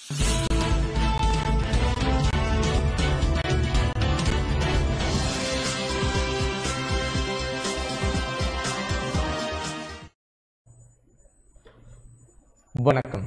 வணக்கம்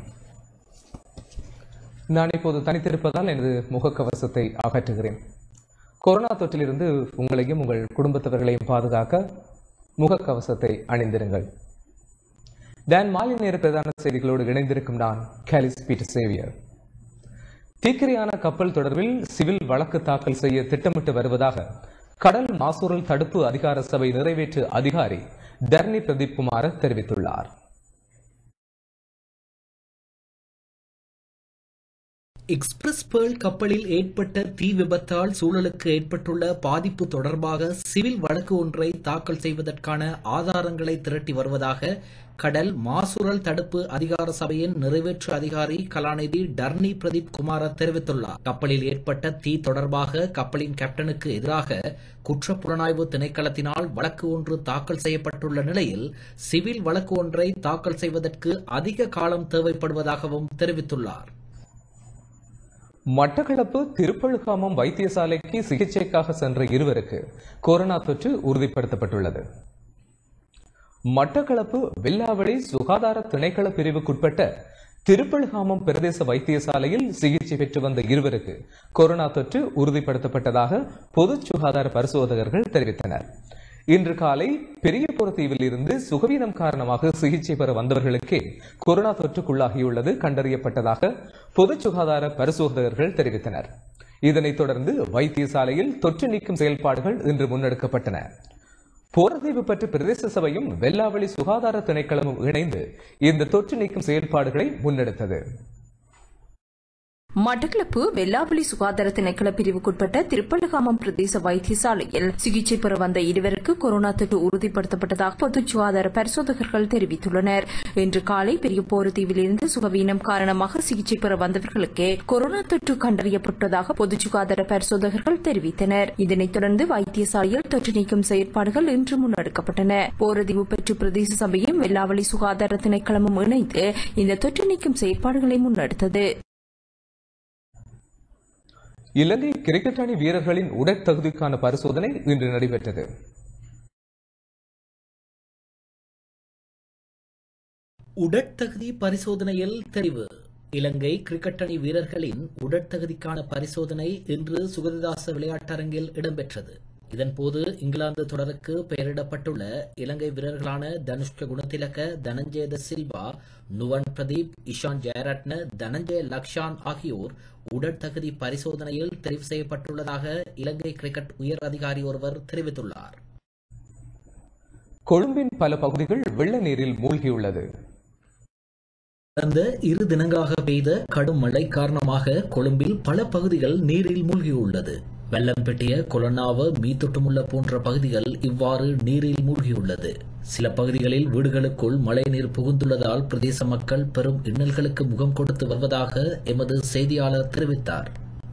நான் இப்போது தனித்திருப்பதால் எனது முகக்கவசத்தை அகற்றுகிறேன் கொரோனா தொற்றிலிருந்து உங்களையும் உங்கள் குடும்பத்தவர்களையும் பாதுகாக்க முகக்கவசத்தை அணிந்திருங்கள் டான் மாலை நேர பிரதான செய்திகளோடு இணைந்திருக்கும் நான் கேலிஸ் பீட்டர் சேவியர் தீக்கிரையான கப்பல் தொடர்பில் சிவில் வழக்கு தாக்கல் செய்ய திட்டமிட்டு வருவதாக கடல் மாசூரல் தடுப்பு அதிகார சபை நிறைவேற்று அதிகாரி தர்ணி பிரதீப் குமார தெரிவித்துள்ளார் எக்ஸ்பிரஸ் பேர்ல் கப்பலில் ஏற்பட்ட தீ விபத்தால் சூழலுக்கு ஏற்பட்டுள்ள பாதிப்பு தொடர்பாக சிவில் வழக்கு ஒன்றை தாக்கல் செய்வதற்கான ஆதாரங்களை திரட்டி வருவதாக கடல் மாசுரல் தடுப்பு அதிகார சபையின் நிறைவேற்று அதிகாரி கலாநிதி டர்னி பிரதீப் குமார தெரிவித்துள்ளார் கப்பலில் ஏற்பட்ட தீ தொடர்பாக கப்பலின் கேப்டனுக்கு எதிராக குற்றப்புலனாய்வு திணைக்களத்தினால் வழக்கு ஒன்று தாக்கல் செய்யப்பட்டுள்ள நிலையில் சிவில் வழக்கு ஒன்றை தாக்கல் செய்வதற்கு அதிக காலம் தேவைப்படுவதாகவும் தெரிவித்துள்ளார் மட்டக்களப்பு திருப்பழுகாமம் வைத்தியசாலைக்கு சிகிச்சைக்காக சென்ற இருவருக்கு கொரோனா தொற்று உறுதிப்படுத்தப்பட்டுள்ளது மட்டக்களப்பு வில்லாவளி சுகாதார திணைக்கள பிரிவுக்குட்பட்ட திருப்பழுகாமம் பிரதேச வைத்தியசாலையில் சிகிச்சை பெற்று வந்த இருவருக்கு கொரோனா தொற்று உறுதிப்படுத்தப்பட்டதாக பொது சுகாதார பரிசோதகர்கள் தெரிவித்தனர் இன்று காலை பெரியபுர தீவில் இருந்து சுகவீனம் காரணமாக சிகிச்சை பெற வந்தவர்களுக்கே கொரோனா தொற்றுக்குள்ளாகியுள்ளது கண்டறியப்பட்டதாக பொது சுகாதார பரிசோதகர்கள் தெரிவித்தனர் இதனைத் தொடர்ந்து வைத்தியசாலையில் தொற்று நீக்கும் செயல்பாடுகள் இன்று முன்னெடுக்கப்பட்டன போரதீவு பற்றி பிரதேச சபையும் வெள்ளாவளி சுகாதார திணைக்களமும் இணைந்து இந்த தொற்று நீக்கும் செயல்பாடுகளை முன்னெடுத்தது மட்டக்களப்பு வெள்ளாவளி சுகாதார திணைக்கள பிரிவுக்குட்பட்ட திருப்பள்ளகாமம் பிரதேச வைத்தியசாலையில் சிகிச்சை பெற வந்த இருவருக்கு கொரோனா தொற்று உறுதிப்படுத்தப்பட்டதாக பொது சுகாதார பரிசோதகர்கள் தெரிவித்துள்ளனர் இன்று காலை பெரிய போரதீவிலிருந்து சுகவீனம் காரணமாக சிகிச்சை பெற வந்தவர்களுக்கே கொரோனா தொற்று கண்டறியப்பட்டதாக பொது சுகாதார பரிசோதகர்கள் தெரிவித்தனர் இதனைத் தொடர்ந்து வைத்தியசாலையில் தொற்று நீக்கும் செயற்பாடுகள் இன்று முன்னெடுக்கப்பட்டன போரதீவு பெற்று பிரதேச சபையும் வெள்ளாவளி சுகாதார திணைக்களமும் இணைந்து இந்த தொற்று நீக்கும் செயற்பாடுகளை முன்னெடுத்தது இலங்கை கிரிக்கெட் அணி வீரர்களின் உடற்தகுதிக்கான பரிசோதனை இன்று நடைபெற்றது உடற்தகுதி பரிசோதனையில் தெரிவு இலங்கை கிரிக்கெட் அணி வீரர்களின் உடற்தகுதிக்கான பரிசோதனை இன்று சுகதிதாச விளையாட்டரங்கில் இடம்பெற்றது இதன்போது இங்கிலாந்து தொடருக்கு பெயரிடப்பட்டுள்ள இலங்கை வீரர்களான தனுஷ்க குணத்திலக்க தனஞ்சய சில்வா நுவன் பிரதீப் இஷான் ஜெயரட்ன தனஞ்சய லக்ஷான் ஆகியோர் உடற்தகுதி பரிசோதனையில் தெரிவு செய்யப்பட்டுள்ளதாக இலங்கை கிரிக்கெட் உயர் அதிகாரி ஒருவர் தெரிவித்துள்ளார் கொழும்பின் பல பகுதிகள் வெள்ள நீரில் மூழ்கியுள்ளது கடந்த இரு தினங்களாக பெய்த கடும் மழை காரணமாக கொழும்பில் பல பகுதிகள் நீரில் மூழ்கியுள்ளது வெள்ளம் பெட்டிய கொலனாவ மீத்தொட்டுமுள்ள போன்ற பகுதிகள் இவ்வாறு நீரில் மூழ்கியுள்ளது சில பகுதிகளில் வீடுகளுக்குள் மழைநீர் புகுந்துள்ளதால் பிரதேச மக்கள் பெரும் இன்னல்களுக்கு முகம் கொடுத்து வருவதாக எமது செய்தியாளர் தெரிவித்தார்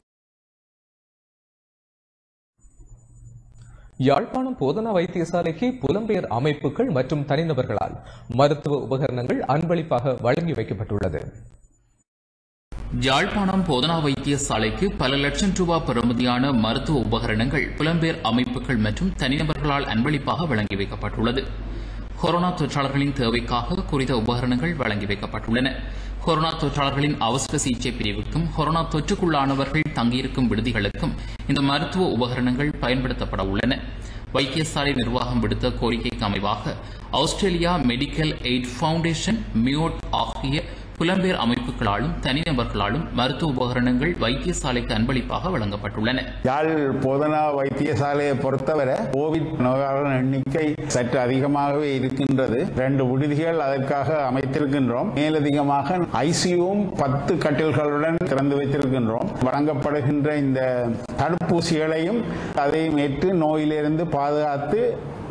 யாழ்ப்பாணம் போதனா வைத்தியசாலைக்கு புலம்பெயர் அமைப்புகள் மற்றும் தனிநபர்களால் மருத்துவ உபகரணங்கள் அன்பளிப்பாக வழங்கி வைக்கப்பட்டுள்ளது யாழ்ப்பாணம் போதனா வைத்தியசாலைக்கு பல லட்சம் ரூபாய் பெறுமதியான மருத்துவ உபகரணங்கள் புலம்பெயர் அமைப்புகள் மற்றும் தனிநபர்களால் அன்பளிப்பாக வழங்கி வைக்கப்பட்டுள்ளது கொரோனா தொற்றாளர்களின் தேவைக்காக குறித்த உபகரணங்கள் வழங்கி வைக்கப்பட்டுள்ளன கொரோனா தொற்றாளர்களின் அவசர சிகிச்சை பிரிவுக்கும் கொரோனா தொற்றுக்குள்ளானவர்கள் தங்கியிருக்கும் விடுதிகளுக்கும் இந்த மருத்துவ உபகரணங்கள் பயன்படுத்தப்பட உள்ளன வைத்தியசாலை நிர்வாகம் விடுத்த கோரிக்கைக்கு அமைவாக Australia medical aid foundation MIOT ஆகிய புலம்பெயர் அமைப்புகளாலும் தனிநபர்களாலும் மருத்துவ உபகரணங்கள் வைத்தியசாலைக்கு அன்பளிப்பாக வழங்கப்பட்டுள்ளன யாழ் போதனா வைத்தியசாலையை பொறுத்தவரை கோவிட் நோயாளர் எண்ணிக்கை சற்று அதிகமாகவே இருக்கின்றது ரெண்டு விடுதிகள் அதற்காக அமைத்திருக்கின்றோம் மேலதிகமாக ஐசியூவும் பத்து கட்டில்களுடன் திறந்து வைத்திருக்கின்றோம் வழங்கப்படுகின்ற இந்த தடுப்பூசிகளையும் அதையும் ஏற்று நோயிலிருந்து பாதுகாத்து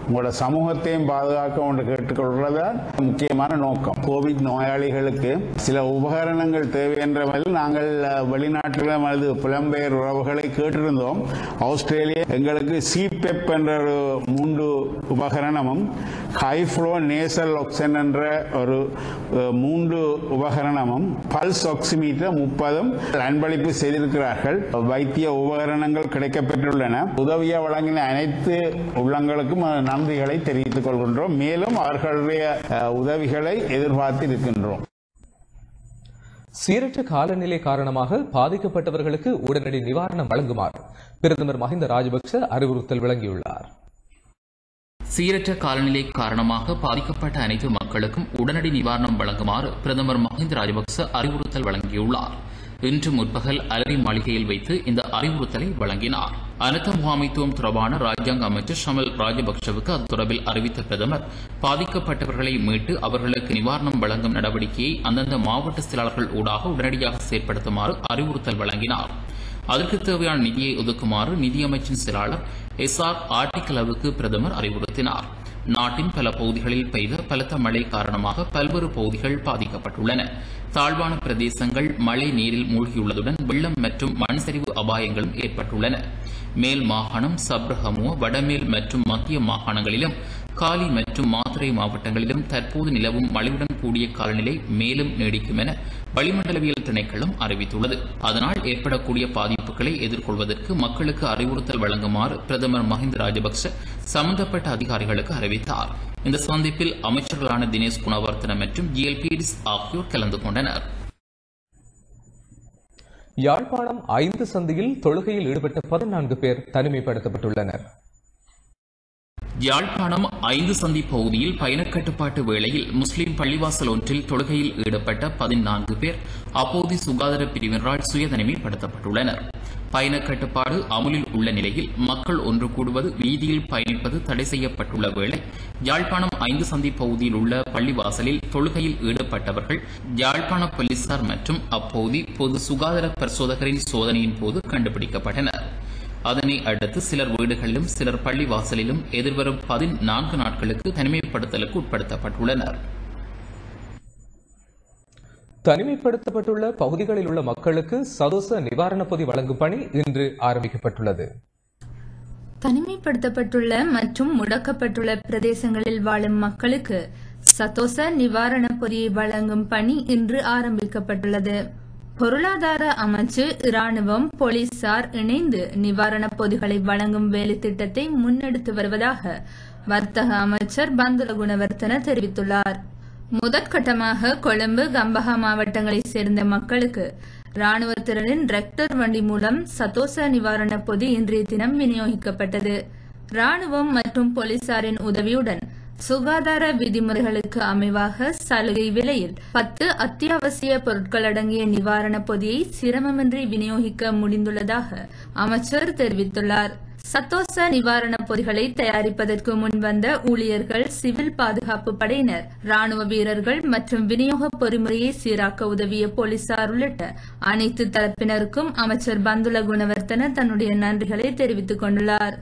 உங்களோட சமூகத்தையும் பாதுகாக்க ஒன்று கேட்டுக்கொள்வதுதான் முக்கியமான நோக்கம் கோவிட் நோயாளிகளுக்கு சில உபகரணங்கள் தேவை என்ற வகையில் நாங்கள் அஹ், வெளிநாட்டில் அல்லது புலம்பெயர் உறவுகளை கேட்டிருந்தோம் ஆஸ்திரேலியா எங்களுக்கு சிபெப் என்ற ஒரு மூன்று உபகரணமும் ஹைஃப்ளோ நேசல் ஆக்சன் என்ற ஒரு அஹ், மூன்று உபகரணமும் பல்ஸ் ஆக்சிமீட்டர் முப்பதும் அன்பளிப்பு செய்திருக்கிறார்கள் வைத்திய உபகரணங்கள் கிடைக்கப்பெற்றுள்ளன உதவியை வழங்கின அனைத்து உள்ளங்களுக்கும் அஹ், நன்றிகளை தெரிவித்துக் கொள்கின்றோம் மேலும் அவர்களுடைய அஹ், உதவிகளை எதிர்பார்த்து இருக்கின்றோம் சீரற்ற காலநிலை காரணமாக பாதிக்கப்பட்டவர்களுக்கு உடனடி நிவாரணம் வழங்குமாறு பிரதமர் மஹிந்த ராஜபக்ச அறிவுறுத்தல் வழங்கியுள்ளார் சீரற்ற காலநிலை காரணமாக பாதிக்கப்பட்ட அனைத்து மக்களுக்கும் உடனடி நிவாரணம் வழங்குமாறு பிரதமர் மஹிந்த ராஜபக்ச அறிவுறுத்தல் வழங்கியுள்ளார் இன்று முற்பகல் அலரி மாளிகையில் வைத்து இந்த அறிவுறுத்தலை வழங்கினார் அனர்த்த முகாமைத்துவம் தொடர்பான ராஜ்யாங்க அமைச்சர் ஷமல் ராஜபக்சவுக்கு அது தொடர்பில் அறிவித்த பிரதமர் பாதிக்கப்பட்டவர்களை மீட்டு அவர்களுக்கு நிவாரணம் வழங்கும் நடவடிக்கையை அந்தந்த மாவட்ட செயலாளர்கள் ஊடாக உடனடியாக செயற்படுத்துமாறு அறிவுறுத்தல் வழங்கினார் அதற்கு தேவையான நிதியை ஒதுக்குமாறு நிதியமைச்சின் செயலாளர் எஸ் ஆர் ஆர்டிகலவுக்கு பிரதமர் அறிவுறுத்தினார் நாட்டின் பல பகுதிகளில் பெய்த பலத்த மழை காரணமாக பல்வேறு பகுதிகள் பாதிக்கப்பட்டுள்ளன தாழ்வான பிரதேசங்கள் மழை நீரில் மூழ்கியுள்ளதுடன் வெள்ளம் மற்றும் மண் சரிவு அபாயங்களும் ஏற்பட்டுள்ளன மேல் மாகாணம் சப்ரஹமுவ வடமேல் மற்றும் மத்திய மாகாணங்களிலும் காலி மற்றும் மாத்துரை மாவட்டங்களிலும் தற்போது நிலவும் மழையுடன் கூடிய காலநிலை மேலும் நீடிக்கும் என வளிமண்டலவியல் திணைக்களம் அறிவித்துள்ளது அதனால் ஏற்படக்கூடிய பாதிப்புகளை எதிர்கொள்வதற்கு மக்களுக்கு அறிவுறுத்தல் வழங்குமாறு பிரதமர் மஹிந்த ராஜபக்ச சம்பந்தப்பட்ட அதிகாரிகளுக்கு அறிவித்தார் இந்த சந்திப்பில் அமைச்சர்களான தினேஷ் குணவர்த்தன மற்றும் ஜிஎல்பிடிஸ் ஆகியோர் கலந்து கொண்டனர் யாழ்ப்பாணம் ஐந்து சந்தியில் தொழுகையில் ஈடுபட்ட பதினான்கு பேர் தனிமைப்படுத்தப்பட்டுள்ளனர் யாழ்ப்பாணம் ஐந்து சந்தி பகுதியில் பயணக்கட்டுப்பாட்டு வேளையில் முஸ்லிம் பள்ளிவாசல் ஒன்றில் தொழுகையில் ஈடுபட்ட பதினான்கு பேர் அப்போது சுகாதார பிரிவினரால் சுயதனிமைப்படுத்தப்பட்டுள்ளனர் பயணக் கட்டுப்பாடு அமுலில் உள்ள நிலையில் மக்கள் ஒன்று கூடுவது வீதியில் பயணிப்பது தடை செய்யப்பட்டுள்ள வேளை யாழ்ப்பாணம் ஐந்து சந்தி பகுதியில் உள்ள பள்ளிவாசலில் தொழுகையில் ஈடுபட்டவர்கள் யாழ்ப்பாண போலீசார் மற்றும் அப்போது பொது சுகாதார பரிசோதகரின் சோதனையின் போது கண்டுபிடிக்கப்பட்டனர் அதனை அடுத்து சிலர் வீடுகளிலும் சிலர் பள்ளி வாசலிலும் எதிர்வரும் பதினான்கு நாட்களுக்கு தனிமைப்படுத்தலுக்கு உட்படுத்தப்பட்டுள்ளனர் தனிமைப்படுத்தப்பட்டுள்ள பகுதிகளில் உள்ள மக்களுக்கு சதோச நிவாரணப் பொதி வழங்கும் பணி இன்று ஆரம்பிக்கப்பட்டுள்ளது தனிமைப்படுத்தப்பட்டுள்ள மற்றும் முடக்கப்பட்டுள்ள பிரதேசங்களில் வாழும் மக்களுக்கு சதோச நிவாரணப் பொதியை வழங்கும் பணி இன்று ஆரம்பிக்கப்பட்டுள்ளது பொருளாதார அமைச்சு இராணுவம் போலீசார் இணைந்து நிவாரணப் பொதிகளை வழங்கும் வேலை திட்டத்தை முன்னெடுத்து வருவதாக வர்த்தக அமைச்சர் பந்துல குணவர்த்தன தெரிவித்துள்ளார் முதற்கட்டமாக கொழும்பு கம்பஹா மாவட்டங்களைச் சேர்ந்த மக்களுக்கு ராணுவத்தினரின் ரெக்டர் வண்டி மூலம் சதோச நிவாரணப் பொதி இன்றைய தினம் விநியோகிக்கப்பட்டது ராணுவம் மற்றும் போலீசாரின் உதவியுடன் சுகாதார விதிமுறைகளுக்கு அமைவாக சலுகை விலையில் பத்து அத்தியாவசிய பொருட்கள் அடங்கிய நிவாரணப் பொதியை சிரமமின்றி விநியோகிக்க முடிந்துள்ளதாக அமைச்சர் தெரிவித்துள்ளார் சத்தோச நிவாரணப் பொதிகளை தயாரிப்பதற்கு முன்வந்த ஊழியர்கள் சிவில் பாதுகாப்பு படையினர் ராணுவ வீரர்கள் மற்றும் விநியோக பொறிமுறையை சீராக்க உதவிய போலீசார் உள்ளிட்ட அனைத்து தரப்பினருக்கும் அமைச்சர் பந்துல குணவர்த்தன தன்னுடைய நன்றிகளை தெரிவித்துக் கொண்டுள்ளார்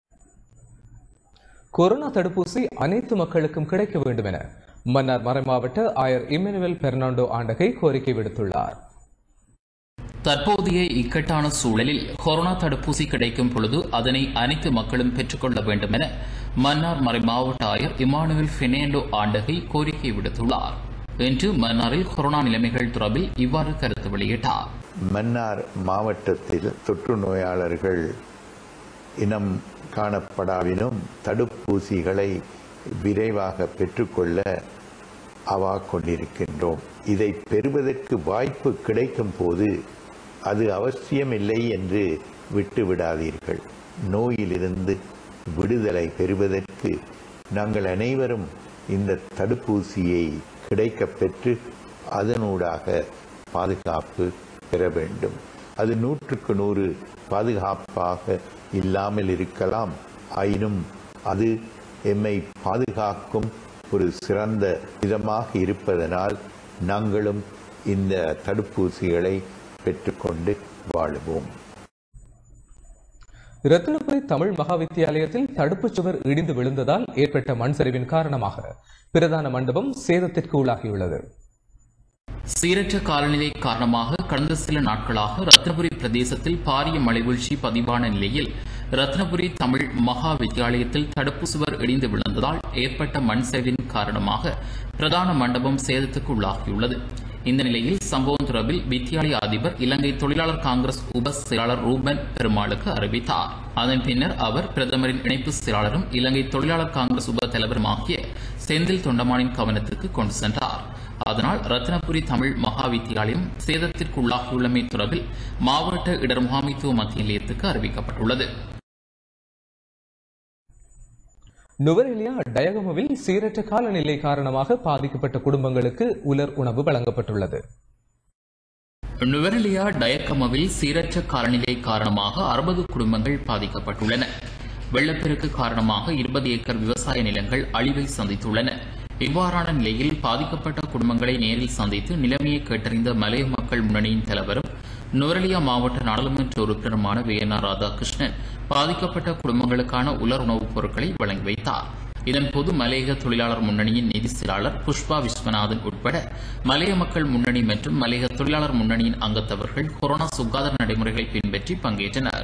கொரோனா தடுப்பூசி அனைத்து மக்களுக்கும் கிடைக்க வேண்டும் என மன்னார் மறைமாவட்ட ஆயர் இம்மானுவேல் பெர்னாண்டோ ஆண்டகை கோரிக்கை விடுத்துள்ளார் தற்போதைய இக்கட்டான சூழலில் கொரோனா தடுப்பூசி கிடைக்கும் பொழுது அதனை அனைத்து மக்களும் பெற்றுக்கொள்ள வேண்டும் என மன்னார் மறை மாவட்ட ஆயர் இமானுவேல் பெர்னாண்டோ ஆண்டகை கோரிக்கை விடுத்துள்ளார் இன்று மன்னாரில் கொரோனா நிலைமைகள் தொடர்பில் இவ்வாறு கருத்து வெளியிட்டார் மன்னார் மாவட்டத்தில் தொற்று நோயாளர்கள் இனம் காணப்படாவினும் தடுப்பூசிகளை விரைவாக பெற்றுக்கொள்ள அவா கொண்டிருக்கின்றோம் இதை பெறுவதற்கு வாய்ப்பு கிடைக்கும் போது அது அவசியமில்லை என்று விட்டுவிடாதீர்கள் நோயிலிருந்து விடுதலை பெறுவதற்கு நாங்கள் அனைவரும் இந்த தடுப்பூசியை கிடைக்கப் பெற்று அதனூடாக பாதுகாப்பு பெற வேண்டும் அது நூற்றுக்கு நூறு பாதுகாப்பாக இல்லாமல் இருக்கலாம் ஆயினும் அது எம்மை பாதுகாக்கும் ஒரு சிறந்த விதமாக இருப்பதனால் நாங்களும் இந்த தடுப்பூசிகளை பெற்றுக்கொண்டு வாழுவோம் ரத்தினபுரி தமிழ் மகா வித்தியாலயத்தில் தடுப்புச் சுவர் இடிந்து விழுந்ததால் ஏற்பட்ட மண் சரிவின் காரணமாக பிரதான மண்டபம் சேதத்திற்கு உள்ளாகியுள்ளது சீரற்ற காலநிலை காரணமாக கடந்த சில நாட்களாக ரத்னபுரி பிரதேசத்தில் பாரிய மழைவீழ்ச்சி பதிவான நிலையில் ரத்னபுரி தமிழ் மகா வித்தியாலயத்தில் தடுப்பு சுவர் இடிந்து விழுந்ததால் ஏற்பட்ட மண் சரிவின் காரணமாக பிரதான மண்டபம் சேதத்துக்கு உள்ளாகியுள்ளது இந்த நிலையில் சம்பவம் தொடர்பில் வித்தியாலய அதிபர் இலங்கை தொழிலாளர் காங்கிரஸ் உப செயலாளர் ரூபன் பெருமாளுக்கு அறிவித்தார் அதன் பின்னர் அவர் பிரதமரின் இணைப்பு செயலாளரும் இலங்கை தொழிலாளர் காங்கிரஸ் உப தலைவருமாகிய செந்தில் தொண்டமானின் கவனத்திற்கு கொண்டு சென்றார் அதனால் ரத்னபுரி தமிழ் மகா வித்தியாலயம் சேதத்திற்கு உள்ளாகியுள்ளமை தொடர்பில் மாவட்ட இடர் முகாமைத்துவ மத்திய நிலையத்துக்கு அறிவிக்கப்பட்டுள்ளது நுவரெலியா டயகமவில் சீரற்ற காலநிலை காரணமாக பாதிக்கப்பட்ட குடும்பங்களுக்கு உலர் உணவு வழங்கப்பட்டுள்ளது நுவரெலியா டயக்கமவில் சீரற்ற காலநிலை காரணமாக அறுபது குடும்பங்கள் பாதிக்கப்பட்டுள்ளன வெள்ளப்பெருக்கு காரணமாக இருபது ஏக்கர் விவசாய நிலங்கள் அழிவை சந்தித்துள்ளன இவ்வாறான நிலையில் பாதிக்கப்பட்ட குடும்பங்களை நேரில் சந்தித்து நிலைமையை கேட்டறிந்த மலைய மக்கள் முன்னணியின் தலைவரும் நுவரெலியா மாவட்ட நாடாளுமன்ற உறுப்பினருமான வே என் ஆர் ராதாகிருஷ்ணன் பாதிக்கப்பட்ட குடும்பங்களுக்கான உலர் உணவுப் பொருட்களை வழங்கி வைத்தார் இதன்போது மலையக தொழிலாளர் முன்னணியின் நிதி செயலாளர் புஷ்பா விஸ்வநாதன் உட்பட மலைய மக்கள் முன்னணி மற்றும் மலையக தொழிலாளர் முன்னணியின் அங்கத்தவர்கள் கொரோனா சுகாதார நடைமுறைகளை பின்பற்றி பங்கேற்றனர்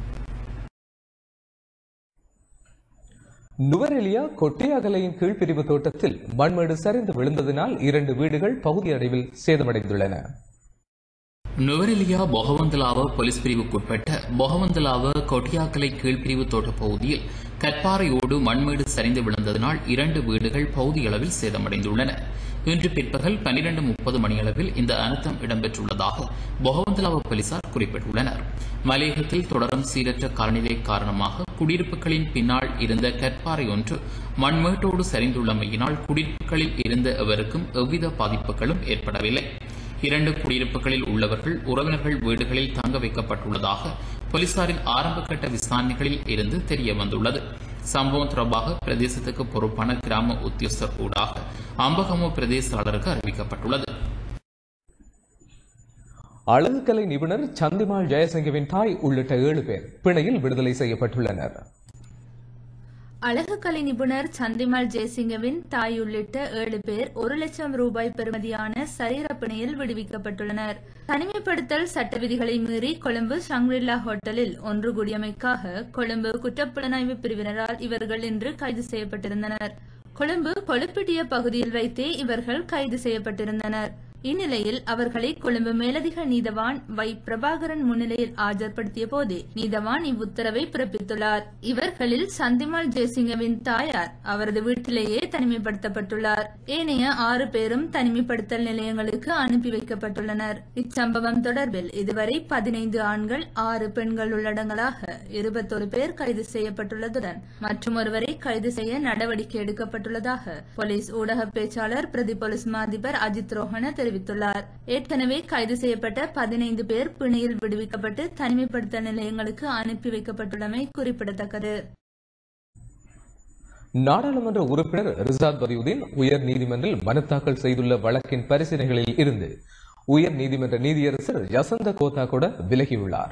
நுவரெலியா கொட்டியாகலையின் கீழ்பிரிவு தோட்டத்தில் மண்மேடு சரிந்து விழுந்ததினால் இரண்டு வீடுகள் பகுதி அளவில் சேதமடைந்துள்ளன நுவரெலியா பொகவந்தலாவ போலீஸ் பிரிவுக்குட்பட்ட பொகவந்தலாவ கொட்டியாக்கலை கீழ்பிரிவு தோட்ட பகுதியில் கற்பாறையோடு மண்மேடு சரிந்து விழுந்ததனால் இரண்டு வீடுகள் பகுதியளவில் சேதமடைந்துள்ளன இன்று பிற்பகல் பன்னிரண்டு முப்பது மணியளவில் இந்த அனர்த்தம் இடம்பெற்றுள்ளதாக பொகவந்தலாவ போலீசார் குறிப்பிட்டுள்ளனர் மலையகத்தில் தொடரும் சீரற்ற காலநிலை காரணமாக குடியிருப்புகளின் பின்னால் இருந்த கற்பாறை ஒன்று மண்மேட்டோடு சரிந்துள்ளமையினால் குடியிருப்புகளில் இருந்த எவருக்கும் எவ்வித பாதிப்புகளும் ஏற்படவில்லை இரண்டு குடியிருப்புகளில் உள்ளவர்கள் உறவினர்கள் வீடுகளில் தங்க வைக்கப்பட்டுள்ளதாக போலீசாரின் ஆரம்பகட்ட விசாரணைகளில் இருந்து தெரிய வந்துள்ளது சம்பவம் தொடர்பாக பிரதேசத்துக்கு பொறுப்பான கிராம உத்தியோகஸ்தர் ஊடாக அம்பகமோ பிரதேசாளருக்கு அறிவிக்கப்பட்டுள்ளது அழகுக்கலை நிபுணர் சந்திமால் ஜெயசிங்கவின் தாய் உள்ளிட்ட ஏழு பேர் பிணையில் விடுதலை செய்யப்பட்டுள்ளனர் அழகுக்கலை நிபுணர் சந்திமால் ஜெயசிங்கவின் தாய் உள்ளிட்ட ஏழு பேர் ஒரு லட்சம் ரூபாய் பெறுமதியான சரீர பிணையில் விடுவிக்கப்பட்டுள்ளனர் தனிமைப்படுத்தல் சட்ட விதிகளை மீறி கொழும்பு ஷங்ரில்லா ஹோட்டலில் ஒன்று கூடியமைக்காக கொழும்பு குற்றப்புலனாய்வு பிரிவினரால் இவர்கள் இன்று கைது செய்யப்பட்டிருந்தனர் கொழும்பு கொழுப்பிட்டிய பகுதியில் வைத்தே இவர்கள் கைது செய்யப்பட்டிருந்தனர் இந்நிலையில் அவர்களை கொழும்பு மேலதிக நீதவான் வை பிரபாகரன் முன்னிலையில் ஆஜர்படுத்திய போதே நீதவான் இவ்வுத்தரவை பிறப்பித்துள்ளார் இவர்களில் சந்திமால் ஜெயசிங்கவின் தாயார் அவரது வீட்டிலேயே தனிமைப்படுத்தப்பட்டுள்ளார் ஏனைய ஆறு பேரும் தனிமைப்படுத்தல் நிலையங்களுக்கு அனுப்பி வைக்கப்பட்டுள்ளனர் இச்சம்பவம் தொடர்பில் இதுவரை பதினைந்து ஆண்கள் ஆறு பெண்கள் உள்ளடங்கலாக இருபத்தொரு பேர் கைது செய்யப்பட்டுள்ளதுடன் மற்றும் ஒருவரை கைது செய்ய நடவடிக்கை எடுக்கப்பட்டுள்ளதாக போலீஸ் ஊடக பேச்சாளர் பிரதி போலீஸ் மா அதிபர் அஜித் ரோஹன தெரிவித்துள்ளார் ஏற்கனவே கைது செய்யப்பட்ட பதினைந்து பேர் பிணையில் விடுவிக்கப்பட்டு தனிமைப்படுத்தல் நிலையங்களுக்கு அனுப்பி வைக்கப்பட்டுள்ளமை குறிப்பிடத்தக்கது நாடாளுமன்ற உறுப்பினர் ரிசாத் பதியுதீன் உயர் நீதிமன்றில் மனு தாக்கல் செய்துள்ள வழக்கின் பரிசீலனைகளில் இருந்து உயர் நீதிமன்ற நீதியரசர் யசந்த கோத்தா கூட விலகியுள்ளார்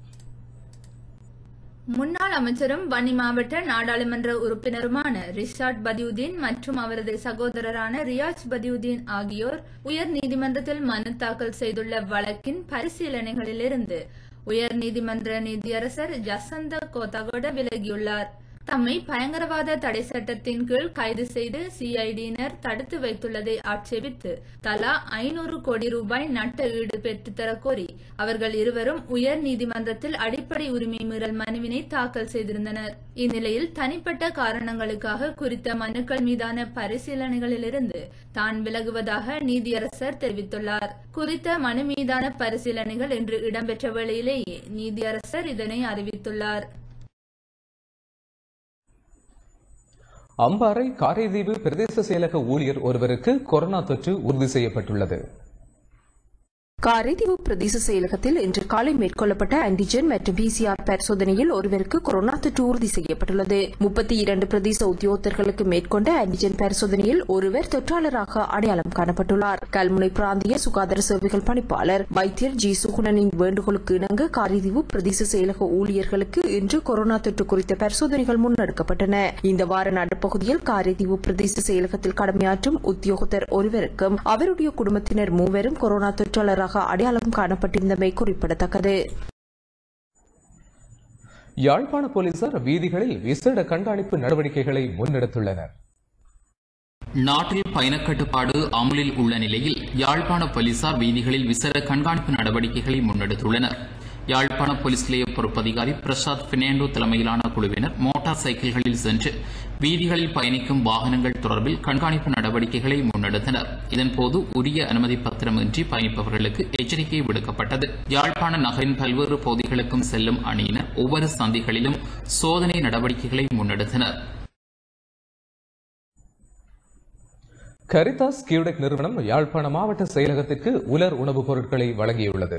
முன்னாள் அமைச்சரும் வன்னி மாவட்ட நாடாளுமன்ற உறுப்பினருமான ரிஷாட் பதியுதீன் மற்றும் அவரது சகோதரரான ரியாஜ் பதியுதீன் ஆகியோர் உயர் நீதிமன்றத்தில் மனு தாக்கல் செய்துள்ள வழக்கின் பரிசீலனைகளிலிருந்து உயர் நீதிமன்ற நீதியரசர் ஜசந்த கோத்தாகோட விலகியுள்ளார் தம்மை பயங்கரவாத தடை சட்டத்தின் கீழ் கைது செய்து சிஐடியினர் தடுத்து வைத்துள்ளதை ஆட்சேபித்து தலா ஐநூறு கோடி ரூபாய் நட்ட ஈடு பெற்றுத்தரக் கோரி அவர்கள் இருவரும் உயர் நீதிமன்றத்தில் அடிப்படை உரிமை மீறல் மனுவினை தாக்கல் செய்திருந்தனர் இந்நிலையில் தனிப்பட்ட காரணங்களுக்காக குறித்த மனுக்கள் மீதான பரிசீலனைகளிலிருந்து தான் விலகுவதாக நீதியரசர் தெரிவித்துள்ளார் குறித்த மனு மீதான பரிசீலனைகள் இன்று இடம்பெற்ற வேளையிலேயே நீதியரசர் இதனை அறிவித்துள்ளார் அம்பாறை காரைதீவு பிரதேச செயலக ஊழியர் ஒருவருக்கு கொரோனா தொற்று உறுதி செய்யப்பட்டுள்ளது காரைதீவு பிரதேச செயலகத்தில் இன்று காலை மேற்கொள்ளப்பட்ட ஆன்டிஜென் மற்றும் பிசிஆர் பரிசோதனையில் ஒருவருக்கு கொரோனா தொற்று உறுதி செய்யப்பட்டுள்ளது முப்பத்தி இரண்டு பிரதேச உத்தியோகத்தர்களுக்கு மேற்கொண்ட ஆன்டிஜென் பரிசோதனையில் ஒருவர் தொற்றாளராக அடையாளம் காணப்பட்டுள்ளார் கல்முனை பிராந்திய சுகாதார சேவைகள் பணிப்பாளர் வைத்தியர் ஜி சுகுணனின் வேண்டுகோளுக்கு இணங்க காரைதீவு பிரதேச செயலக ஊழியர்களுக்கு இன்று கொரோனா தொற்று குறித்த பரிசோதனைகள் முன்னெடுக்கப்பட்டன இந்த வார நடுப்பகுதியில் காரைதீவு பிரதேச செயலகத்தில் கடமையாற்றும் உத்தியோகத்தர் ஒருவருக்கும் அவருடைய குடும்பத்தினர் மூவரும் கொரோனா தொற்றாளராக அடையாளம் காணப்பட்டிருந்தமை குறிப்பிடத்தக்கது யாழ்ப்பாண போலீசார் வீதிகளில் விசேட கண்காணிப்பு நடவடிக்கைகளை முன்னெடுத்துள்ளனர் நாட்டில் பயணக் கட்டுப்பாடு அமலில் உள்ள நிலையில் யாழ்ப்பாண போலீசார் வீதிகளில் விசேட கண்காணிப்பு நடவடிக்கைகளை முன்னெடுத்துள்ளனர் யாழ்ப்பாண போலீஸ் நிலைய பொறுப்பதிகாரி பிரசாத் பினாண்டோ தலைமையிலான குழுவினர் மோட்டார் சைக்கிள்களில் சென்று வீதிகளில் பயணிக்கும் வாகனங்கள் தொடர்பில் கண்காணிப்பு நடவடிக்கைகளை முன்னெடுத்தனர் இதன்போது உரிய அனுமதி பத்திரமின்றி பயணிப்பவர்களுக்கு எச்சரிக்கை விடுக்கப்பட்டது யாழ்ப்பாண நகரின் பல்வேறு பகுதிகளுக்கும் செல்லும் அணியினர் ஒவ்வொரு சந்திகளிலும் சோதனை நடவடிக்கைகளை முன்னெடுத்தனர் கரிதாஸ் கியூடெக் நிறுவனம் யாழ்ப்பாண மாவட்ட செயலகத்திற்கு உலர் உணவுப் பொருட்களை வழங்கியுள்ளது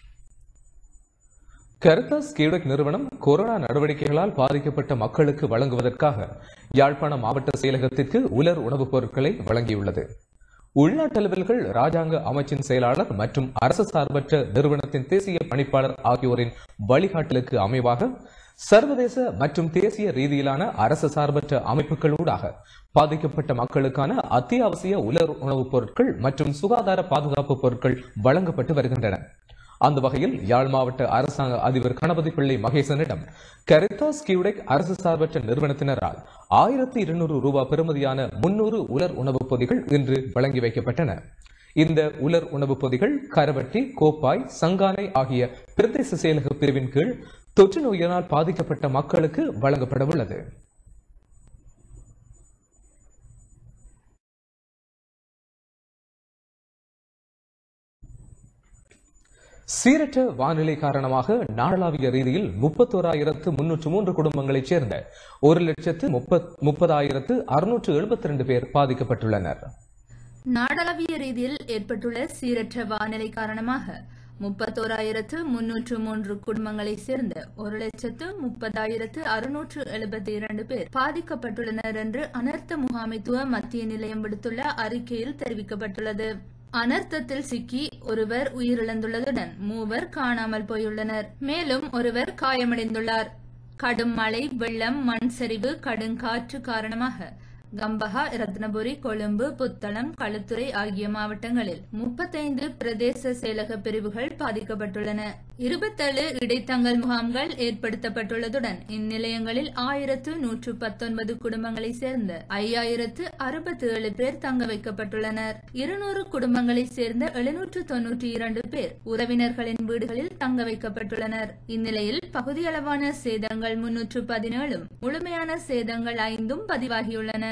கரிதாஸ் கியூடெக் நிறுவனம் கொரோனா நடவடிக்கைகளால் பாதிக்கப்பட்ட மக்களுக்கு வழங்குவதற்காக யாழ்ப்பாண மாவட்ட செயலகத்திற்கு உலர் உணவுப் பொருட்களை வழங்கியுள்ளது உள்நாட்டு அலுவல்கள் ராஜாங்க அமைச்சின் செயலாளர் மற்றும் அரசு சார்பற்ற நிறுவனத்தின் தேசிய பணிப்பாளர் ஆகியோரின் வழிகாட்டலுக்கு அமைவாக சர்வதேச மற்றும் தேசிய ரீதியிலான அரசு சார்பற்ற அமைப்புகளூடாக பாதிக்கப்பட்ட மக்களுக்கான அத்தியாவசிய உலர் உணவுப் பொருட்கள் மற்றும் சுகாதார பாதுகாப்பு பொருட்கள் வழங்கப்பட்டு வருகின்றன அந்த வகையில் யாழ் மாவட்ட அரசாங்க அதிபர் கணபதி பிள்ளை மகேசனிடம் கரிதாஸ் கியூடெக் அரசு சார்பற்ற நிறுவனத்தினரால் ஆயிரத்தி இருநூறு ரூபாய் பெறுமதியான முன்னூறு உலர் உணவுப் பொதிகள் இன்று வழங்கி வைக்கப்பட்டன இந்த உலர் உணவுப் பொதிகள் கரவட்டி கோப்பாய் சங்கானை ஆகிய பிரதேச செயலக பிரிவின் கீழ் தொற்று நோயினால் பாதிக்கப்பட்ட மக்களுக்கு வழங்கப்படவுள்ளது சீரற்ற வானிலை காரணமாக நாடளாவிய ரீதியில் முப்பத்தோராயிரத்து முன்னூற்று மூன்று குடும்பங்களைச் சேர்ந்த ஒரு லட்சத்து முப்பத் முப்பதாயிரத்து அறுநூற்று எழுபத்தி ரெண்டு பேர் பாதிக்கப்பட்டுள்ளனர் நாடளாவிய ரீதியில் ஏற்பட்டுள்ள சீரற்ற வானிலை காரணமாக முப்பத்தோராயிரத்து முன்னூற்று மூன்று குடும்பங்களைச் சேர்ந்த ஒரு லட்சத்து முப்பதாயிரத்து அறுநூற்று எழுபத்தி இரண்டு பேர் பாதிக்கப்பட்டுள்ளனர் என்று அனர்த்த முகாமைத்துவ மத்திய நிலையம் விடுத்துள்ள அறிக்கையில் தெரிவிக்கப்பட்டுள்ளது அனர்த்தத்தில் சிக்கி ஒருவர் உயிரிழந்துள்ளதுடன் மூவர் காணாமல் போயுள்ளனர் மேலும் ஒருவர் காயமடைந்துள்ளார் கடும் மழை வெள்ளம் மண் சரிவு கடுங்காற்று காரணமாக கம்பஹா ரத்னபுரி கொழும்பு புத்தளம் களுத்துறை ஆகிய மாவட்டங்களில் முப்பத்தைந்து பிரதேச செயலக பிரிவுகள் பாதிக்கப்பட்டுள்ளன இருபத்தேழு இடைத்தங்கல் முகாம்கள் ஏற்படுத்தப்பட்டுள்ளதுடன் இந்நிலையங்களில் ஆயிரத்து நூற்று பத்தொன்பது குடும்பங்களைச் சேர்ந்த ஐயாயிரத்து அறுபத்தி ஏழு பேர் தங்க வைக்கப்பட்டுள்ளனர் இருநூறு குடும்பங்களைச் சேர்ந்த எழுநூற்று தொன்னூற்றி இரண்டு பேர் உறவினர்களின் வீடுகளில் தங்க வைக்கப்பட்டுள்ளனர் இந்நிலையில் பகுதியளவான சேதங்கள் முன்னூற்று பதினேழும் முழுமையான சேதங்கள் ஐந்தும் பதிவாகியுள்ளன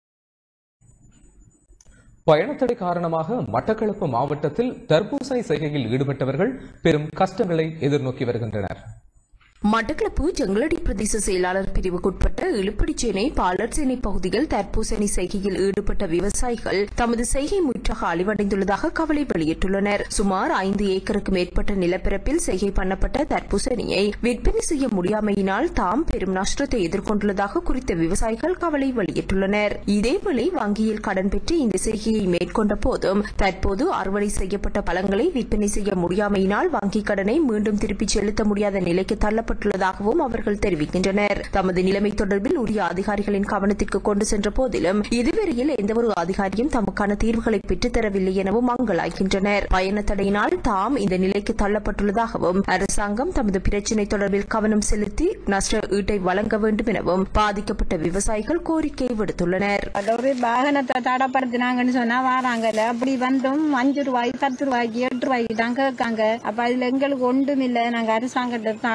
பயணத்தடை காரணமாக மட்டக்களப்பு மாவட்டத்தில் தர்பூசணி செய்கையில் ஈடுபட்டவர்கள் பெரும் கஷ்டங்களை எதிர்நோக்கி வருகின்றனர் மட்டக்களப்பு ஜங்களடி பிரதேச செயலாளர் பிரிவுக்குட்பட்ட இழுப்படிச்சேனை பாலர்சேனை பகுதியில் தர்பூசணி செய்கையில் ஈடுபட்ட விவசாயிகள் தமது செய்கை முற்றாக அழிவடைந்துள்ளதாக கவலை வெளியிட்டுள்ளனர் சுமார் ஐந்து ஏக்கருக்கு மேற்பட்ட நிலப்பரப்பில் செய்கை பண்ணப்பட்ட தர்பூசணியை விற்பனை செய்ய முடியாமையினால் தாம் பெரும் நஷ்டத்தை எதிர்கொண்டுள்ளதாக குறித்த விவசாயிகள் கவலை வெளியிட்டுள்ளனர் இதேவேளை வங்கியில் கடன் பெற்று இந்த செய்கையை மேற்கொண்ட போதும் தற்போது அறுவடை செய்யப்பட்ட பழங்களை விற்பனை செய்ய முடியாமையினால் வங்கிக் கடனை மீண்டும் திருப்பிச் செலுத்த முடியாத நிலைக்கு தள்ளப்பட்டுள்ளதாகவும் அவர்கள் தெரிவிக்கின்றனர் தமது நிலைமை தொடர்பில் உரிய அதிகாரிகளின் கவனத்திற்கு கொண்டு சென்ற போதிலும் இதுவரையில் எந்தவொரு அதிகாரியும் தமக்கான தீர்வுகளை பெற்றுத்தரவில்லை எனவும் மங்களாய்கின்றனர் பயண தடையினால் தாம் இந்த நிலைக்கு தள்ளப்பட்டுள்ளதாகவும் அரசாங்கம் தமது பிரச்சினை தொடர்பில் கவனம் செலுத்தி நஷ்ட ஈட்டை வழங்க வேண்டும் எனவும் பாதிக்கப்பட்ட விவசாயிகள் கோரிக்கை விடுத்துள்ளனர் ஒரு வாகனத்தை தடப்படுத்தினாங்கன்னு சொன்னா வராங்கல்ல அப்படி வந்தும் அஞ்சு ரூபாய் பத்து ரூபாய்க்கு எட்டு ரூபாய்க்கு தான் கேட்காங்க அப்ப அதுல எங்களுக்கு ஒன்றும் இல்ல நாங்க அரசாங்கத்தை தாழ்மையுடன்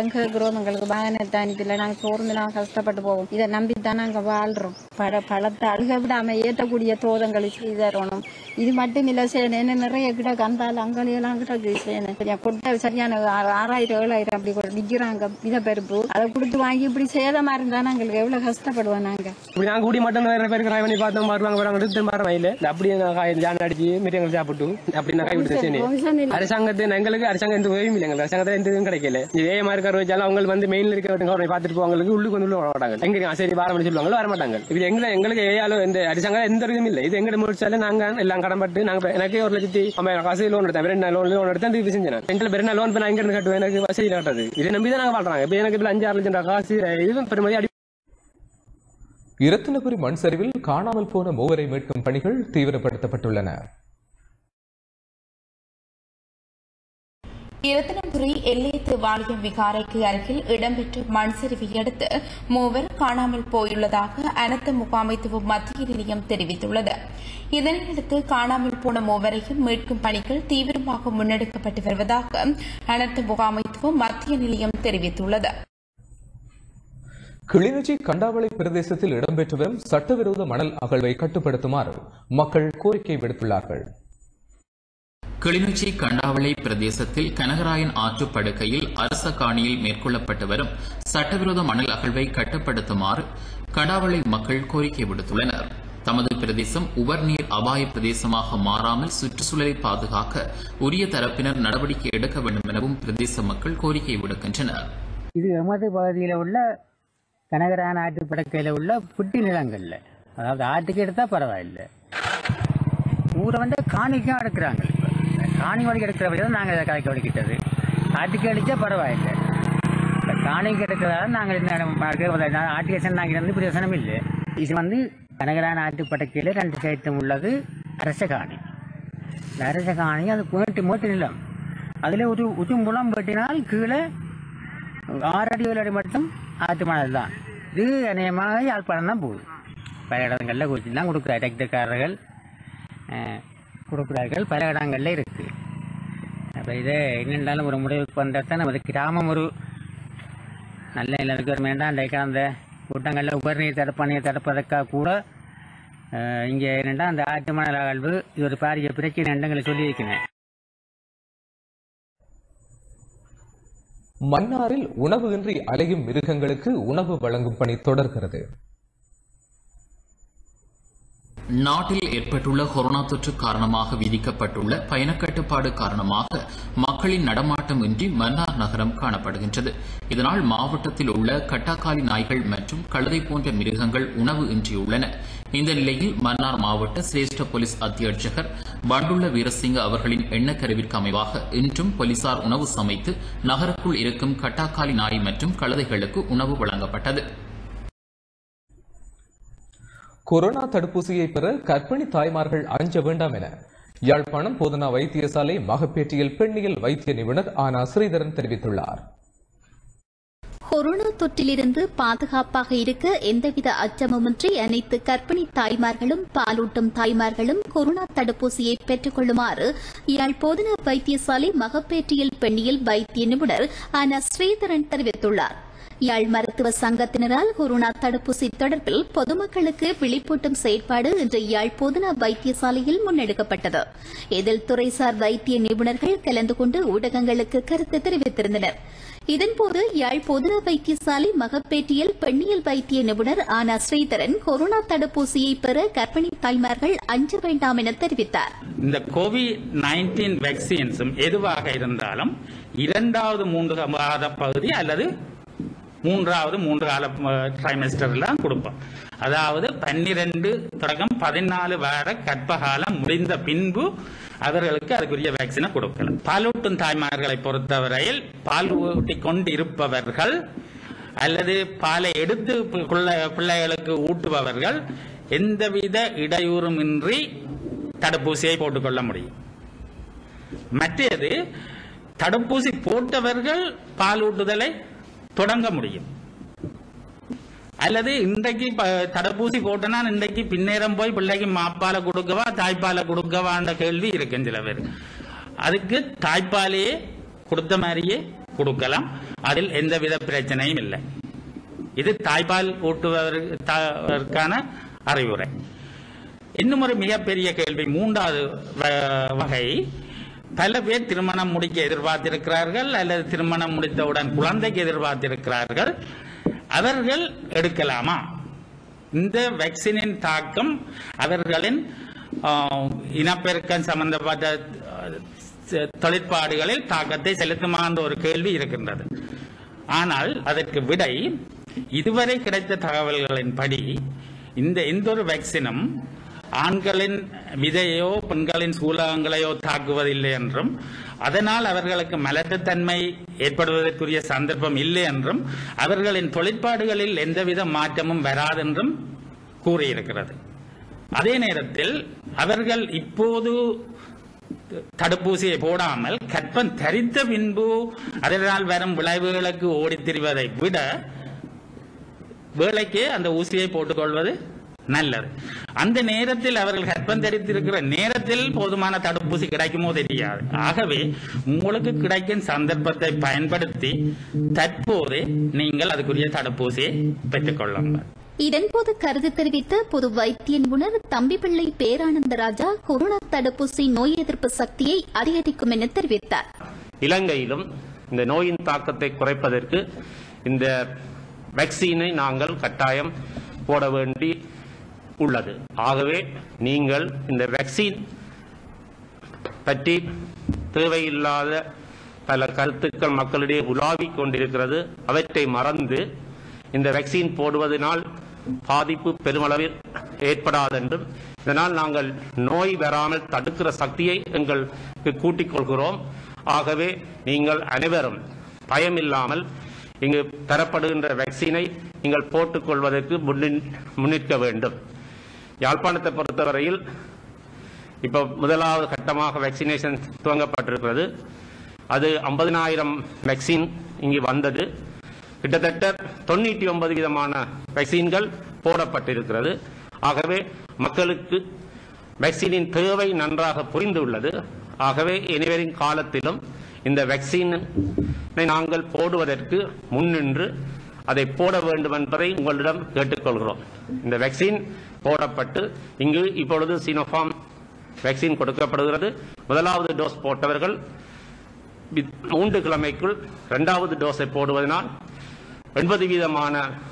எல்லாம் கேட்குறோம் எங்களுக்கு வாகனத்தை அனுப்பில நாங்கள் சோர்ந்து நாங்கள் கஷ்டப்பட்டு போவோம் இதை நம்பித்தான் நாங்கள் வாழ்றோம் பழ பழத்தை அழுக விடாம ஏற்றக்கூடிய தோதங்களை செய்து தரணும் இது மட்டும் இல்லை செய்யணும் என்ன நிறைய கிட்ட கந்தால் அங்கெல்லாம் கிட்ட செய்யணும் சரியா கொட்டை சரியான ஆ- ஆறாயிரம் ஏழாயிரம் அப்படி கூட விற்கிறாங்க வித பருப்பு அதை கொடுத்து வாங்கி இப்படி சேதமா இருந்தா நாங்களுக்கு எவ்வளவு கஷ்டப்படுவோம் நாங்க இப்படி நாங்கள் கூடி மட்டும் நிறைய பேருக்கு ட்ரை பண்ணி பார்த்தோம் வருவாங்க வராங்க திரும்ப வர இல்லை அப்படியே நான் காய் ஜான் அடிச்சு மிருகங்கள் சாப்பிட்டு அப்படி நான் கைவிட்டு provision இல்ல. அரசாங்கத்தை எங்களுக்கு அரசாங்கம் எந்த உதவியும் இல்லை எங்களுக்கு அரசாங்கத்தில் எந்த இதுவும் கிடைக்கல இதே மாதிரி இருக்கிற வச்சாலும் அவங்க வந்து மெயின்ல இருக்கிறவங்க பார்த்துட்டு போவாங்களுக்கு உள்ளுக்கு வந்து உள்ள வர மாட்டாங்க எங்க சரி வாரம் சொல்லுவாங்க வர மாட்டாங்க இது எங்களை எங்களுக்கு ஏயாலும் எந்த அரசாங்கம் எந்த இதுவும் இல்லை இது எங்க முடிச்சாலும் நாங்க எல்லாம் கடன்பட்டு நாங்க எனக்கு ஒரு லட்சத்தி ஐம்பதாயிரம் காசு லோன் எடுத்தேன் ரெண்டு லோன் லோன் எடுத்தேன் இது செஞ்சேன் ரெண்டு பேர் லோன் பண்ண எங்க இருந்து கட்டுவேன் எனக்கு வசதி கட்டுறது இதை நம்பி தான் நாங்க வாழ்றாங்க இப்போ எனக்கு இதுல அஞ்சு ஆறு லட்சம் ரூபாய் காசு இது பெருமதி அடி இரத்தினபுரி மண் சரிவில் காணாமல் போன மூவரை மீட்கும் பணிகள் தீவிரப்படுத்தப்பட்டுள்ளன இரத்தினபுரி எல்லையத்து வாலியம் விகாரைக்கு அருகில் இடம்பெற்ற மண் சரிவை அடுத்து மூவர் காணாமல் போயுள்ளதாக அனர்த்த முகாமைத்துவ மத்திய நிலையம் தெரிவித்துள்ளது இதனையடுத்து காணாமல் போன மூவரையும் மீட்கும் பணிகள் தீவிரமாக முன்னெடுக்கப்பட்டு வருவதாக அனர்த்த முகாமைத்துவ மத்திய நிலையம் தெரிவித்துள்ளது கிளிநொச்சி கண்டாவளை பிரதேசத்தில் இடம்பெற்று வரும் சட்டவிரோத மணல் அகழ்வை கட்டுப்படுத்துமாறு மக்கள் கோரிக்கை விடுத்துள்ளார்கள் கிளிநொச்சி கண்டாவளை பிரதேசத்தில் கனகராயன் ஆற்றுப் படுகையில் அரச காணியில் மேற்கொள்ளப்பட்டு வரும் சட்டவிரோத மணல் அகழ்வை கட்டுப்படுத்துமாறு கண்டாவளை மக்கள் கோரிக்கை விடுத்துள்ளனர் தமது பிரதேசம் உவர்நீர் அபாய பிரதேசமாக மாறாமல் சுற்றுச்சூழலை பாதுகாக்க உரிய தரப்பினர் நடவடிக்கை எடுக்க வேண்டும் எனவும் பிரதேச மக்கள் கோரிக்கை விடுக்கின்றனர் இது எமது பகுதியில் உள்ள கனகரான ஆற்றுப்படக்கையில் உள்ள புட்டி நிலங்கள்ல அதாவது ஆட்டுக்கு எடுத்தால் பரவாயில்லை ஊரை வந்து காணிக்கும் எடுக்கிறாங்க இப்போ காணி வழிக்கு எடுக்கிற வழி தான் நாங்கள் இதை கலைக்க வலிக்கிட்டது ஆட்டுக்கு அடித்தா பரவாயில்லை இந்த காணிக்கு எடுக்கிறதால நாங்கள் இந்த ஆட்டுக்கேசன் நாங்கள் வந்து பிரயோசனம் இல்லை இது வந்து கனகரான ஆற்றுப்படக்கையில் ரெண்டு சைட்டும் உள்ளது அரச காணி இந்த அரச காணி அது மேட்டு மேட்டு நிலம் அதில் ஒரு உதும்புலம் வெட்டினால் கீழே ஆறு அடி ஏழு அடி மட்டும் ஆற்று மணல் தான் இது அநேகமாக யாழ்ப்பாணம் தான் போகுது பல இடங்களில் குறிச்சிலாம் கொடுக்குற டெக்டக்காரர்கள் கொடுக்குறார்கள் பல இடங்களில் இருக்குது அப்போ இதை என்னென்றாலும் ஒரு முடிவுக்கு வந்தால் தான் நமது கிராமம் ஒரு நல்ல நிலைமைக்கு வரும் வேண்டாம் அன்றைக்கு அந்த கூட்டங்களில் உபரிநீர் தடுப்பணையை தடுப்பதற்காக கூட இங்கே என்னென்னா அந்த ஆற்று மணல் அகழ்வு இது ஒரு பாரிய பிரச்சனை எண்ணங்களை சொல்லி வைக்கிறேன் மன்னாரில் உணவு இன்றி அலையும் மிருகங்களுக்கு உணவு வழங்கும் பணி தொடர்கிறது நாட்டில் ஏற்பட்டுள்ள கொரோனா தொற்று காரணமாக விதிக்கப்பட்டுள்ள பயணக்கட்டுப்பாடு காரணமாக மக்களின் நடமாட்டம் இன்றி மன்னார் நகரம் காணப்படுகின்றது இதனால் மாவட்டத்தில் உள்ள கட்டாக்காலி நாய்கள் மற்றும் கழுதை போன்ற மிருகங்கள் உணவு இன்றியுள்ளன இந்த நிலையில் மன்னார் மாவட்ட சிரேஷ்ட போலீஸ் அத்தியட்சகர் பண்டுள்ள வீரசிங்க அவர்களின் எண்ணக்கருவிற்கு அமைவாக இன்றும் போலீசார் உணவு சமைத்து நகருக்குள் இருக்கும் கட்டாக்காலி நாய் மற்றும் கழுதைகளுக்கு உணவு வழங்கப்பட்டது கொரோனா தடுப்பூசியை பெற கர்ப்பிணி தாய்மார்கள் அஞ்ச வேண்டாம் என யாழ்ப்பாணம் போதனா வைத்தியசாலை மகப்பேற்றியல் பெண்ணியல் வைத்திய நிபுணர் ஆனா ஸ்ரீதரன் தெரிவித்துள்ளார் கொரோனா தொற்றிலிருந்து பாதுகாப்பாக இருக்க எந்தவித அச்சமுமின்றி அனைத்து கர்ப்பிணி தாய்மார்களும் பாலூட்டும் தாய்மார்களும் கொரோனா தடுப்பூசியை பெற்றுக் கொள்ளுமாறு யாழ் போதனா வைத்தியசாலை மகப்பேற்றியல் பெண்ணியல் வைத்திய நிபுணர் ஆனா ஸ்ரீதரன் தெரிவித்துள்ளார் யாழ் மருத்துவ சங்கத்தினரால் கொரோனா தடுப்பூசி தொடர்பில் பொதுமக்களுக்கு விழிப்பூட்டும் செயற்பாடு இன்று யாழ் போதனா வைத்தியசாலையில் முன்னெடுக்கப்பட்டது இதில் துறைசார் வைத்திய நிபுணர்கள் கலந்து கொண்டு ஊடகங்களுக்கு கருத்து தெரிவித்திருந்தனர் இதன்போது யாழ் போதனா வைத்தியசாலை மகப்பேட்டியல் பெண்ணியல் வைத்திய நிபுணர் ஆனா ஸ்ரீதரன் கொரோனா தடுப்பூசியை பெற கர்ப்பிணி தாய்மார்கள் அஞ்ச வேண்டாம் என தெரிவித்தார் இந்த கோவிட் நைன்டீன் வேக்சின்ஸும் எதுவாக இருந்தாலும் இரண்டாவது மூன்று மாத பகுதி அல்லது மூன்றாவது மூன்று கால ட்ரைமெஸ்டர்ல கொடுப்போம் அதாவது பன்னிரண்டு தொடக்கம் பதினாலு வார கர்ப்பகாலம் முடிந்த பின்பு அவர்களுக்கு அதுக்குரிய வேக்சினை கொடுக்கலாம் பாலூட்டும் தாய்மார்களை பொறுத்தவரையில் பால் ஊட்டி கொண்டு இருப்பவர்கள் அல்லது பாலை எடுத்து பிள்ளைகளுக்கு ஊட்டுபவர்கள் எந்தவித இடையூறுமின்றி தடுப்பூசியை போட்டுக்கொள்ள முடியும் மற்றது தடுப்பூசி போட்டவர்கள் பாலூட்டுதலை தொடங்க முடியும் அல்லது இன்றைக்கு தடுப்பூசி போட்டனா இன்றைக்கு பின்னேரம் போய் பிள்ளைக்கு மாப்பால கொடுக்கவா தாய்ப்பாலை கொடுக்கவான்ற கேள்வி இருக்கு சில பேர் அதுக்கு தாய்ப்பாலையே கொடுத்த மாதிரியே கொடுக்கலாம் அதில் எந்தவித பிரச்சனையும் இல்லை இது தாய்ப்பால் ஊட்டுவதற்கான அறிவுரை இன்னும் ஒரு மிகப்பெரிய கேள்வி மூன்றாவது வ- வகை பல பேர் திருமணம் முடிக்க எதிர்பார்த்திருக்கிறார்கள் அல்லது திருமணம் முடித்தவுடன் குழந்தைக்கு எதிர்பார்த்திருக்கிறார்கள் அவர்கள் எடுக்கலாமா இந்த வேக்சினின் தாக்கம் அவர்களின் ஆஹ், இனப்பெருக்கம் சம்பந்தப்பட்ட ஆஹ், செ- தொழிற்பாடுகளில் தாக்கத்தை செலுத்துமா என்ற ஒரு கேள்வி இருக்கின்றது ஆனால் அதற்கு விடை இதுவரை கிடைத்த தகவல்களின்படி இந்த எந்த ஒரு வேக்சினும் ஆண்களின் விதையோ பெண்களின் சூலகங்களையோ தாக்குவதில்லை என்றும் அதனால் அவர்களுக்கு மலட்டுத்தன்மை ஏற்படுவதற்குரிய சந்தர்ப்பம் இல்லை என்றும் அவர்களின் தொழிற்பாடுகளில் எந்தவித மாற்றமும் வராதென்றும் கூறியிருக்கிறது அதே நேரத்தில் அவர்கள் இப்போது தடுப்பூசியை போடாமல் கற்பம் தரித்த பின்பு அதனால் வரும் விளைவுகளுக்கு ஓடித் திரிவதை விட வேலைக்கு அந்த ஊசியை போட்டுக்கொள்வது நல்லது அந்த நேரத்தில் அவர்கள் கற்பம் தரித்திருக்கிற நேரத்தில் போதுமான தடுப்பூசி கிடைக்குமோ தெரியாது ஆகவே உங்களுக்கு கிடைக்கும் சந்தர்ப்பத்தை பயன்படுத்தி தற்போது நீங்கள் அதுக்குரிய தடுப்பூசியை பெற்றுக்கொள்ளுங்கள் இதன்போது கருத்து தெரிவித்த பொது வைத்திய நிபுணர் தம்பிப்பிள்ளை பேரானந்த ராஜா கொரோனா தடுப்பூசி நோய் எதிர்ப்பு சக்தியை அதிகரிக்கும் என தெரிவித்தார் இலங்கையிலும் இந்த நோயின் தாக்கத்தை குறைப்பதற்கு இந்த வேக்சினை நாங்கள் கட்டாயம் போட வேண்டி உள்ளது ஆகவே நீங்கள் இந்த வேக்சின் பற்றி தேவையில்லாத பல கருத்துக்கள் மக்களிடையே உலாவிக் கொண்டிருக்கிறது அவற்றை மறந்து இந்த வேக்சின் போடுவதனால் பாதிப்பு பெருமளவில் ஏற்படாதென்றும் இதனால் நாங்கள் நோய் வராமல் தடுக்கிற சக்தியை எங்களுக்கு கூட்டிக் கொள்கிறோம் ஆகவே நீங்கள் அனைவரும் பயமில்லாமல் இங்கு தரப்படுகின்ற வேக்சினை நீங்கள் போட்டுக் கொள்வதற்கு முன்னின் முன்னிற்க வேண்டும் யாழ்ப்பாணத்தை பொறுத்தவரையில் இப்போ முதலாவது கட்டமாக வேக்சினேஷன் துவங்கப்பட்டிருக்கிறது அது ஐம்பதினாயிரம் வேக்சின் இங்கு வந்தது கிட்டத்தட்ட தொண்ணூற்றி ஒன்பது விதமான வேக்சின்கள் போடப்பட்டிருக்கிறது ஆகவே மக்களுக்கு வேக்சினின் தேவை நன்றாக புரிந்துள்ளது ஆகவே இனிவரும் காலத்திலும் இந்த வேக்சினை நாங்கள் போடுவதற்கு முன்னின்று அதை போட வேண்டும் என்பதை உங்களிடம் கேட்டுக்கொள்கிறோம் இந்த வேக்சின் போடப்பட்டு இங்கு இப்பொழுது சினோஃபார்ம் வேக்சின் கொடுக்கப்படுகிறது முதலாவது டோஸ் போட்டவர்கள் வி- மூன்று கிழமைக்குள் இரண்டாவது டோஸை போடுவதனால் எண்பது வீதமான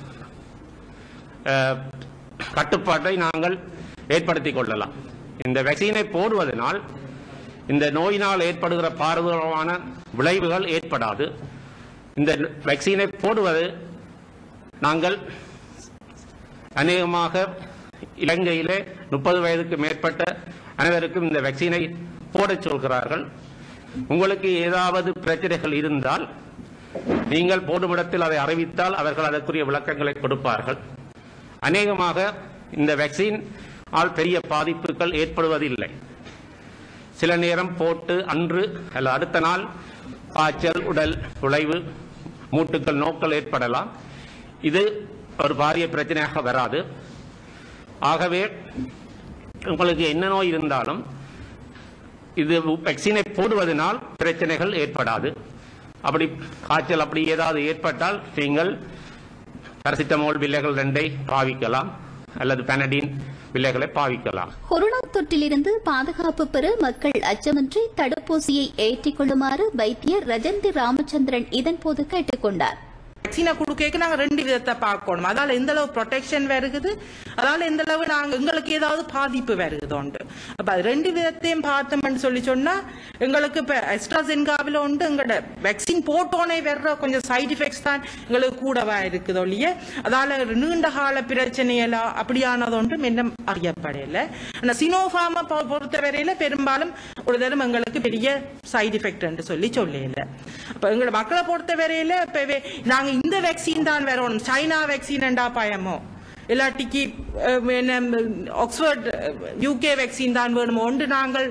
அஹ், கட்டுப்பாட்டை நாங்கள் ஏற்படுத்திக் கொள்ளலாம் இந்த வேக்சினை போடுவதனால் இந்த நோயினால் ஏற்படுகிற பாரதூரமான விளைவுகள் ஏற்படாது இந்த வேக்சினை போடுவது நாங்கள் அநேகமாக இலங்கையிலே முப்பது வயதுக்கு மேற்பட்ட அனைவருக்கும் இந்த வேக்சினை போடச் சொல்கிறார்கள் உங்களுக்கு ஏதாவது பிரச்சனைகள் இருந்தால் நீங்கள் போடும் இடத்தில் அதை அறிவித்தால் அவர்கள் அதற்குரிய விளக்கங்களை கொடுப்பார்கள் அநேகமாக இந்த வேக்சின் ஆல் பெரிய பாதிப்புகள் ஏற்படுவதில்லை சில நேரம் போட்டு அன்று அல்ல அடுத்த நாள் காய்ச்சல் உடல் விளைவு மூட்டுக்கள் நோக்கள் ஏற்படலாம் இது ஒரு பாரிய பிரச்சனையாக வராது ஆகவே உங்களுக்கு என்ன நோய் இருந்தாலும் இது வேக்சினை போடுவதனால் பிரச்சனைகள் ஏற்படாது அப்படி காய்ச்சல் அப்படி ஏதாவது ஏற்பட்டால் நீங்கள் பாராசிட்டமோல் வில்லைகள் ரெண்டை பாவிக்கலாம் அல்லது பெனடின் வில்லைகளை பாவிக்கலாம் கொரோனா தொற்றிலிருந்து பாதுகாப்பு பெற மக்கள் அச்சமின்றி தடுப்பூசியை ஏற்றிக் கொள்ளுமாறு வைத்தியர் ரஜந்தி ராமச்சந்திரன் இதன்போது கேட்டுக் கொண்டார் வேக்சினை கொடுக்க நாங்க ரெண்டு விதத்தை பார்க்கணும் அதால எந்த அளவு ப்ரொடெக்ஷன் வருகுது அதால எந்த அளவு நாங்க எங்களுக்கு ஏதாவது பாதிப்பு வருகுது உண்டு அப்ப அது ரெண்டு விதத்தையும் பார்த்தோம்னு சொல்லி சொன்னா எங்களுக்கு இப்ப எஸ்ட்ராசென்காவில உண்டு எங்களோட வேக்சின் போட்டோனே வர்ற கொஞ்சம் சைடு எஃபெக்ட்ஸ் தான் எங்களுக்கு கூடவா இருக்குது ஒழிய அதால ஒரு நீண்ட கால பிரச்சனையெல்லாம் அப்படியானது ஒன்றும் இன்னும் அறியப்படல ஆனா சினோஃபார்மை பொறுத்தவரையில பெரும்பாலும் ஒரு தரம் எங்களுக்கு பெரிய சைடு எஃபெக்ட் என்று சொல்லி சொல்லல அப்ப எங்களோட மக்களை பொறுத்தவரையில இப்பவே நாங்க இந்த வேக்சின் தான் வரணும் சைனா வேக்சின் என்றா பயமோ இல்லாட்டிக்கு அஹ், என்ன, ஆக்ஸ்போர்ட் யூகே வேக்சின் தான் வேணுமோ ஒன்று நாங்கள்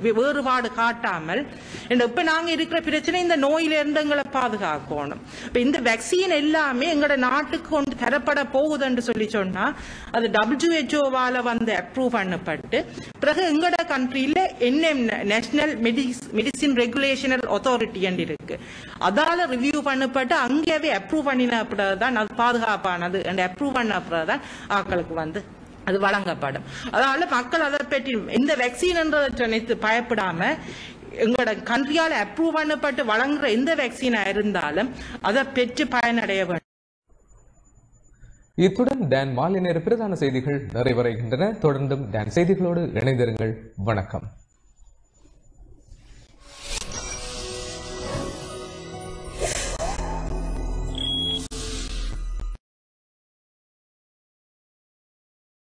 வே- வேறுபாடு காட்டாமல் இந்த இப்ப நாங்க இருக்கிற பிரச்சனை இந்த நோயில இருந்து எங்களை பாதுகாக்கணும் இப்ப இந்த வேக்சின் எல்லாமே எங்களோட நாட்டுக்கு கொண்டு தரப்பட போகுதுன்னு சொல்லி சொன்னா அது டபிள்யூஹெச்ஓவால வந்து அப்ரூவ் பண்ணப்பட்டு பிறகு எங்களோட கண்ட்ரியில NM national medicine regulational authority என்று இருக்கு அதால ரிவ்யூ பண்ணப்பட்டு அங்கேயே அப்ரூவ் பண்ணின தான் அது பாதுகாப்பானது அண்ட் அப்ரூவ் பண்ண தான் ஆட்களுக்கு வந்து அது வழங்கப்படும் அதனால மக்கள் அதை பற்றி இந்த வேக்சின்ன்றதை நினைத்து பயப்படாம எங்களோட கண்ட்ரியால அப்ரூவ் பண்ணப்பட்டு வழங்குற எந்த வேக்சினா இருந்தாலும் அதை பெற்று பயனடைய வேண்டும் இத்துடன் டான் மாலை நேர பிரதான செய்திகள் நிறைவடைகின்றன தொடர்ந்தும் டான் செய்திகளோடு இணைந்திருங்கள் வணக்கம்